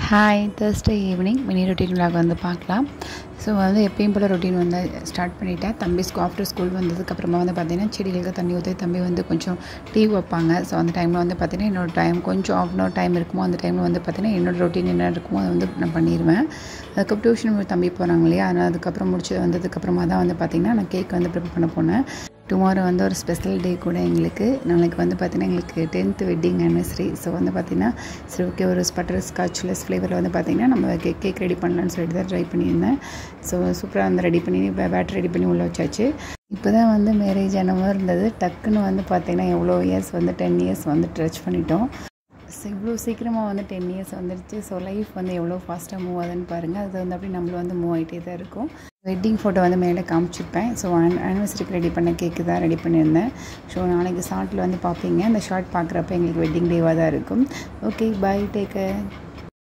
hi Thursday evening mini routine vlog வந்து பார்க்கலாம் so வந்து எப்பயும் போல் ரொட்டீன் வந்து ஸ்டார்ட் பண்ணிட்டேன் தம்பி ஸ்கூ ஆஃப்டர் ஸ்கூல் வந்ததுக்கப்புறமா வந்து பார்த்திங்கன்னா செடிகளுக்கு தண்ணி ஊற்றி தம்பி வந்து கொஞ்சம் டீ வைப்பாங்க ஸோ அந்த டைமில் வந்து பார்த்திங்கன்னா என்னோடய டைம் கொஞ்சம் ஆஃப் அன் ஹவர் டைம் இருக்குமோ அந்த டைமில் வந்து பார்த்திங்கன்னா என்னோடய ரொட்டீன் என்ன இருக்குமோ அதை வந்து நான் பண்ணிடுவேன் அதுக்கப்புறம் டியூஷன் தம்பி போகிறாங்க இல்லையா அதனால் அதுக்கப்புறம் முடிச்சு வந்ததுக்கப்புறமா தான் வந்து பார்த்திங்கன்னா நான் கேக் வந்து ப்ரிப்பேர் பண்ண போனேன் டுமாரோ வந்து ஒரு ஸ்பெஷல் டே கூட எங்களுக்கு நாளைக்கு வந்து பார்த்திங்கன்னா எங்களுக்கு டென்த் வெட்டிங் ஆனிவர்சரி ஸோ வந்து பார்த்திங்கன்னா சரி ஓகே ஒரு பட்டர் ஸ்காட்ச்லெஸ் ஃப்ளேவரில் வந்து பார்த்திங்கன்னா நம்ம கேக் கேக் ரெடி பண்ணலான்னு சொல்லிட்டு தான் ட்ரை பண்ணியிருந்தேன் ஸோ சூப்பராக வந்து ரெடி பண்ணி பேட்டர் ரெடி பண்ணி உள்ளே வச்சாச்சு இப்போ தான் வந்து மேரேஜ் ஆன மாதிரி இருந்தது டக்குன்னு வந்து பார்த்திங்கன்னா எவ்வளோ இயர்ஸ் வந்து டென் இயர்ஸ் வந்து டச் பண்ணிட்டோம் ஸோ இவ்வளோ சீக்கிரமாக வந்து டென் இயர்ஸ் வந்துருச்சு ஸோ லைஃப் வந்து எவ்வளோ ஃபாஸ்ட்டாக மூவ் ஆகுதுன்னு பாருங்கள் அது வந்து அப்படி நம்மளும் வந்து மூவ் ஆகிட்டே தான் இருக்கும் வெட்டிங் ஃபோட்டோ வந்து மேலே காமிச்சிருப்பேன் ஸோ ஆனிவர்சரிக்கு ரெடி பண்ண கேக்கு தான் ரெடி பண்ணியிருந்தேன் ஸோ நாளைக்கு ஷார்ட்டில் வந்து பார்ப்பீங்க அந்த ஷார்ட் பார்க்குறப்ப எங்களுக்கு வெட்டிங் டேவாக தான் இருக்கும் ஓகே பாய் டேக்